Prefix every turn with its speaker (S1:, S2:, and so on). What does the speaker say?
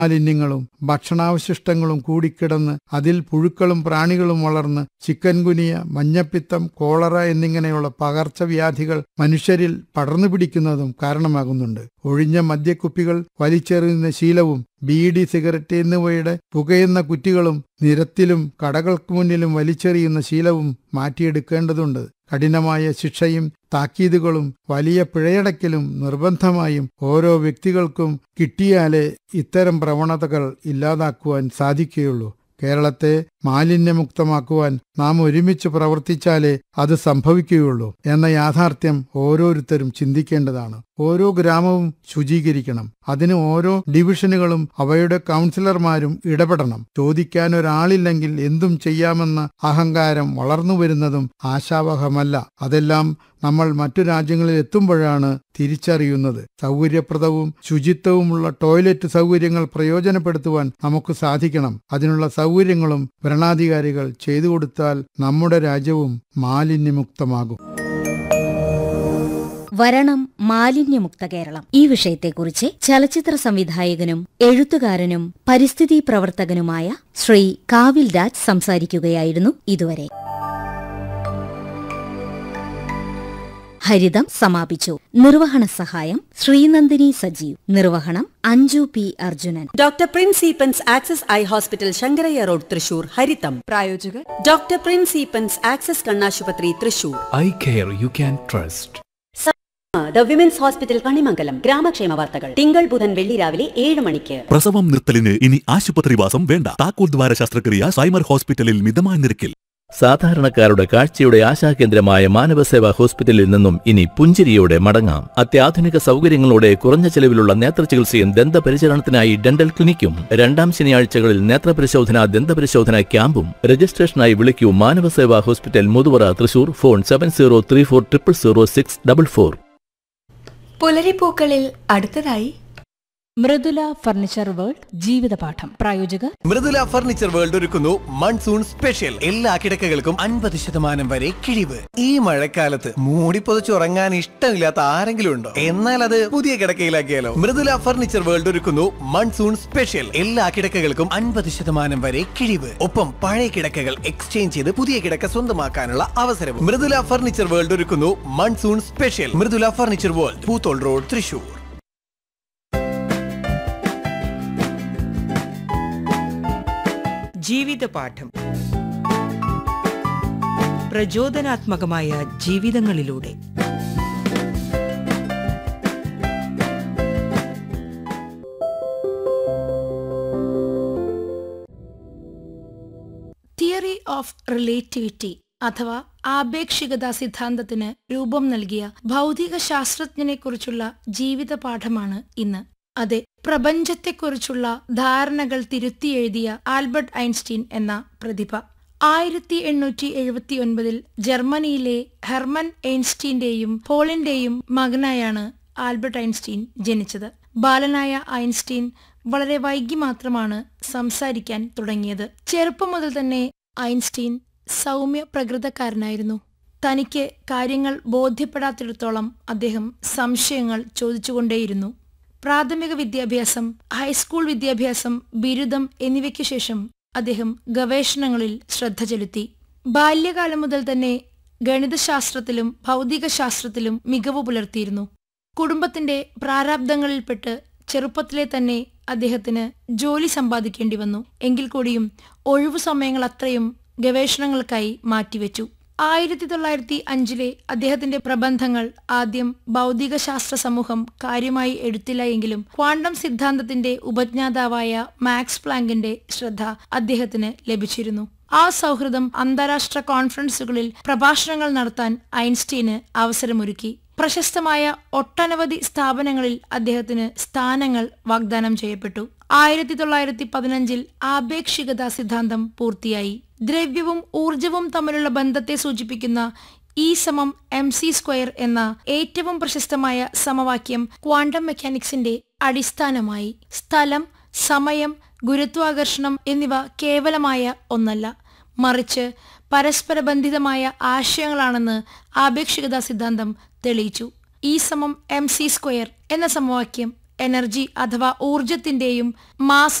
S1: മാലിന്യങ്ങളും ഭക്ഷണാവശിഷ്ടങ്ങളും കൂടിക്കിടന്ന് അതിൽ പുഴുക്കളും പ്രാണികളും വളർന്ന് ചിക്കൻ ഗുനിയ മഞ്ഞപ്പിത്തം കോളറ എന്നിങ്ങനെയുള്ള പകർച്ചവ്യാധികൾ മനുഷ്യരിൽ പടർന്നു പിടിക്കുന്നതും കാരണമാകുന്നുണ്ട് ഒഴിഞ്ഞ മദ്യക്കുപ്പികൾ വലിച്ചെറിയുന്ന ശീലവും ബീഡി സിഗരറ്റ് എന്നിവയുടെ പുകയുന്ന കുറ്റികളും നിരത്തിലും കടകൾക്ക് മുന്നിലും വലിച്ചെറിയുന്ന ശീലവും മാറ്റിയെടുക്കേണ്ടതുണ്ട് കഠിനമായ ശിക്ഷയും താക്കീതുകളും വലിയ പിഴയടക്കലും നിർബന്ധമായും ഓരോ വ്യക്തികൾക്കും കിട്ടിയാലേ ഇത്തരം പ്രവണതകൾ ഇല്ലാതാക്കുവാൻ സാധിക്കുകയുള്ളൂ കേരളത്തെ മാലിന്യമുക്തമാക്കുവാൻ നാം ഒരുമിച്ച് പ്രവർത്തിച്ചാലേ അത് സംഭവിക്കുകയുള്ളൂ എന്ന യാഥാർത്ഥ്യം ഓരോരുത്തരും ചിന്തിക്കേണ്ടതാണ് ഓരോ ഗ്രാമവും ശുചീകരിക്കണം അതിന് ഓരോ ഡിവിഷനുകളും അവയുടെ കൗൺസിലർമാരും ഇടപെടണം ചോദിക്കാൻ ഒരാളില്ലെങ്കിൽ എന്തും ചെയ്യാമെന്ന അഹങ്കാരം വളർന്നു വരുന്നതും ആശാവഹമല്ല അതെല്ലാം നമ്മൾ മറ്റു രാജ്യങ്ങളിൽ എത്തുമ്പോഴാണ് തിരിച്ചറിയുന്നത് സൗകര്യപ്രദവും ശുചിത്വവുമുള്ള ടോയ്ലറ്റ് സൗകര്യങ്ങൾ പ്രയോജനപ്പെടുത്തുവാൻ നമുക്ക് സാധിക്കണം അതിനുള്ള സൗകര്യങ്ങളും ഭരണാധികാരികൾ ചെയ്തു കൊടുത്താൽ നമ്മുടെ രാജ്യവും മാലിന്യമുക്തമാകും
S2: വരണം മാലിന്യമുക്ത കേരളം ഈ വിഷയത്തെക്കുറിച്ച് ചലച്ചിത്ര സംവിധായകനും എഴുത്തുകാരനും പരിസ്ഥിതി പ്രവർത്തകനുമായ ശ്രീ കാവിൽ രാജ് സംസാരിക്കുകയായിരുന്നു ഇതുവരെ ഹരിതം സമാപിച്ചു നിർവഹണ സഹായം ശ്രീനന്ദിനി സജീവ് നിർവഹണം Anju P Arjunan
S3: doctor Prince Eapen's access eye hospital Sankarayya road Thrissur ഹരിതം
S4: പ്രായോജകർ
S3: ഡോക്ടർ പ്രിൻസ് ഈപ്പൻസ് ആക്സസ് കണ്ണാശുപത്രി Thrissur
S5: eye care you can trust
S3: the women's hospital Kanimangalam ഗ്രാമക്ഷേമ വാർത്തകൾ തിങ്കൾ ബുധൻ വെള്ളി രാവിലെ ഏഴ് മണിക്ക്
S6: പ്രസവം നിർത്തലിന് ഇനി ആശുപത്രിവാസം വേണ്ട താക്കോൽ ദ്വാര ശസ്ത്രക്രിയ സൈമർ ഹോസ്പിറ്റലിൽ മിതമായ നിരക്കിൽ
S7: സാധാരണക്കാരുടെ കാഴ്ചയുടെ ആശാകേന്ദ്രമായ മാനവസേവ ഹോസ്പിറ്റലിൽ നിന്നും ഇനി പുഞ്ചിരിയോടെ മടങ്ങാം അത്യാധുനിക സൗകര്യങ്ങളോടെ കുറഞ്ഞ ചെലവിലുള്ള നേത്രചികിത്സയും ദന്തപരിചരണത്തിനായി ഡെന്റൽ ക്ലിനിക്കും രണ്ടാം ശനിയാഴ്ചകളിൽ നേത്രപരിശോധന ദന്തപരിശോധന ക്യാമ്പും രജിസ്ട്രേഷനായി വിളിക്കൂ Manavaseva hospital Muthuvara Thrissur phone seven zero three four triple zero six double four
S4: പുലരിപ്പൂക്കളിൽ അടുത്തതായി മൃദുല ഫർണിച്ചർ വേൾഡ് ജീവിതപാഠം പ്രായോജകർ
S8: മൃദുല ഫർണിച്ചർ വേൾഡ് ഒരുക്കുന്നു മൺസൂൺ സ്പെഷ്യൽ എല്ലാ കിടക്കകൾക്കും അൻപത് ശതമാനം വരെ കിഴിവ് ഈ മഴക്കാലത്ത് മൂടിപ്പൊതച്ചുറങ്ങാൻ ഇഷ്ടമില്ലാത്ത ആരെങ്കിലും ഉണ്ടോ എന്നാൽ അത് പുതിയ കിടക്കയിലാക്കിയാലോ മൃദുല ഫർണിച്ചർ വേൾഡ് ഒരുക്കുന്നു മൺസൂൺ സ്പെഷ്യൽ എല്ലാ കിടക്കകൾക്കും അൻപത് ശതമാനം വരെ കിഴിവ് ഒപ്പം പഴയ കിടക്കകൾ എക്സ്ചേഞ്ച് ചെയ്ത് പുതിയ കിടക്ക സ്വന്തമാക്കാനുള്ള അവസരവും മൃദുല ഫർണിച്ചർ വേൾഡ് ഒരുക്കുന്നു monsoon special Mridula furniture world Poothole road Thrissur
S9: ജീവിതപാഠം പ്രചോദനാത്മകമായ ജീവിതങ്ങളിലൂടെ
S10: തിയറി ഓഫ് റിലേറ്റിവിറ്റി അഥവാ ആപേക്ഷികത സിദ്ധാന്തത്തിന് രൂപം നൽകിയ ഭൗതിക ശാസ്ത്രജ്ഞനെക്കുറിച്ചുള്ള ജീവിത പാഠമാണ് ഇന്ന് അതെ പ്രപഞ്ചത്തെക്കുറിച്ചുള്ള ധാരണകൾ തിരുത്തിയെഴുതിയ ആൽബർട്ട് ഐൻസ്റ്റീൻ എന്ന പ്രതിഭ ആയിരത്തി എണ്ണൂറ്റി എഴുപത്തി ഒൻപതിൽ ജർമ്മനിയിലെ ഹെർമൻ ഐൻസ്റ്റീന്റെയും പോളിന്റെയും മകനായാണ് ആൽബർട്ട് ഐൻസ്റ്റീൻ ജനിച്ചത് ബാലനായ ഐൻസ്റ്റീൻ വളരെ വൈകി മാത്രമാണ് സംസാരിക്കാൻ തുടങ്ങിയത് ചെറുപ്പം മുതൽ തന്നെ ഐൻസ്റ്റീൻ സൗമ്യ പ്രകൃതക്കാരനായിരുന്നു തനിക്ക് കാര്യങ്ങൾ ബോധ്യപ്പെടാത്തിടത്തോളം അദ്ദേഹം സംശയങ്ങൾ ചോദിച്ചുകൊണ്ടേയിരുന്നു പ്രാഥമിക വിദ്യാഭ്യാസം ഹൈസ്കൂൾ വിദ്യാഭ്യാസം ബിരുദം എന്നിവയ്ക്ക് ശേഷം അദ്ദേഹം ഗവേഷണങ്ങളിൽ ശ്രദ്ധ ചെലുത്തി ബാല്യകാലം മുതൽ തന്നെ ഗണിതശാസ്ത്രത്തിലും ഭൗതികശാസ്ത്രത്തിലും മികവ് പുലർത്തിയിരുന്നു കുടുംബത്തിന്റെ പ്രാരാബ്ദങ്ങളിൽപ്പെട്ട് ചെറുപ്പത്തിലെ തന്നെ അദ്ദേഹത്തിന് ജോലി സമ്പാദിക്കേണ്ടി വന്നു എങ്കിൽ കൂടിയും ഒഴിവു സമയങ്ങൾ അത്രയും ഗവേഷണങ്ങൾക്കായി മാറ്റിവെച്ചു ആയിരത്തി തൊള്ളായിരത്തി അഞ്ചിലെ അദ്ദേഹത്തിന്റെ പ്രബന്ധങ്ങൾ ആദ്യം ഭൗതികശാസ്ത്ര സമൂഹം കാര്യമായി എടുത്തില്ല എങ്കിലും ക്വാണ്ടം സിദ്ധാന്തത്തിന്റെ ഉപജ്ഞാതാവായ മാക്സ് പ്ലാങ്കിന്റെ ശ്രദ്ധ അദ്ദേഹത്തിന് ലഭിച്ചിരുന്നു ആ സൗഹൃദം അന്താരാഷ്ട്ര കോൺഫറൻസുകളിൽ പ്രഭാഷണങ്ങൾ നടത്താൻ ഐൻസ്റ്റീന് അവസരമൊരുക്കി പ്രശസ്തമായ ഒട്ടനവധി സ്ഥാപനങ്ങളിൽ അദ്ദേഹത്തിന് സ്ഥാനങ്ങൾ വാഗ്ദാനം ചെയ്യപ്പെട്ടു ആയിരത്തി തൊള്ളായിരത്തി പതിനഞ്ചിൽ ആപേക്ഷികത സിദ്ധാന്തം പൂർത്തിയായി ദ്രവ്യവും ഊർജവും തമ്മിലുള്ള ബന്ധത്തെ സൂചിപ്പിക്കുന്ന ഇ സമം എം സി സ്ക്വയർ എന്ന ഏറ്റവും പ്രശസ്തമായ സമവാക്യം ക്വാണ്ടം മെക്കാനിക്സിന്റെ അടിസ്ഥാനമായി സ്ഥലം സമയം ഗുരുത്വാകർഷണം എന്നിവ കേവലമായ ഒന്നല്ല മറിച്ച് പരസ്പര ബന്ധിതമായ ആശയങ്ങളാണെന്ന് ആപേക്ഷികതാ സിദ്ധാന്തം തെളിയിച്ചു ഇ സമം എം സി സ്ക്വയർ എന്ന സമവാക്യം എനർജി അഥവാ ഊർജത്തിന്റെയും മാസ്